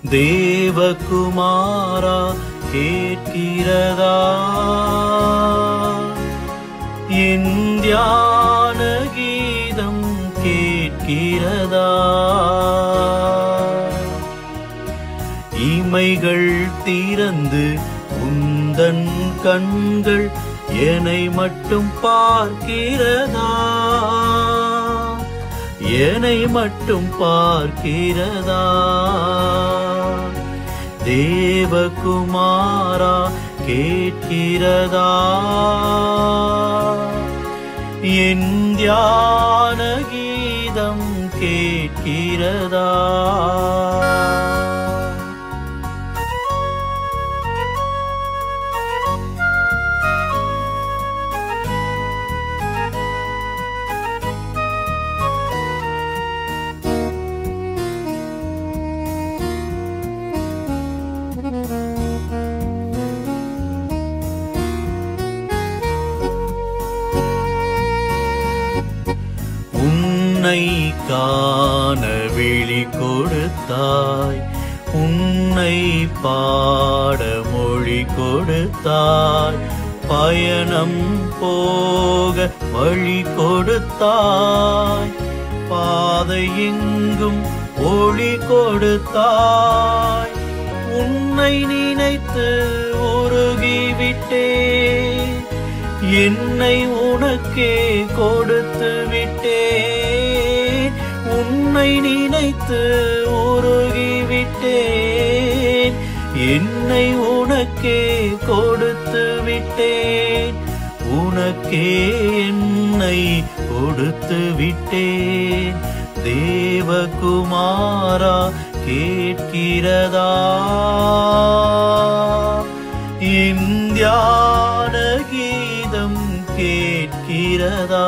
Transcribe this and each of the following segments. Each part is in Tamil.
தேவகுமாரா கேட்கிறதா என் தியான கீதம் கேட்கிறதா இமைகள் திறந்து உந்தன் கண்கள் என்னை மட்டும் பார்க்கிறதா என்னை மட்டும் பார்க்கிறதா தேவகுமாரா கேட்கிறதா என் தியான கீதம் கேட்கிறதா உன்னை காண விழி கொடுத்தாய் உன்னை பாட மொழி கொடுத்தாய் பயணம் போக வழி கொடுத்தாய் பாதை எங்கும் ஒளி கொடுத்தாய் உன்னை நினைத்து உருகிவிட்டேன் என்னை உனக்கே கொடுத்து விட்டேன் உன்னை நினைத்து உருகிவிட்டேன் என்னை உனக்கே கொடுத்து விட்டேன் உனக்கே என்னை கொடுத்து விட்டேன் தேவகுமாரா கேட்கிறதா இந்தியான கீதம் கேட்கிறதா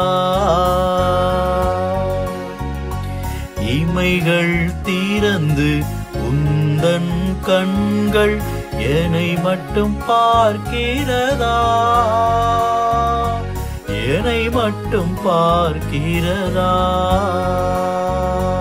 இமைகள் திறந்து உந்தன் கண்கள் என்னை மட்டும் பார்க்கிறதா என்னை மட்டும் பார்க்கிறதா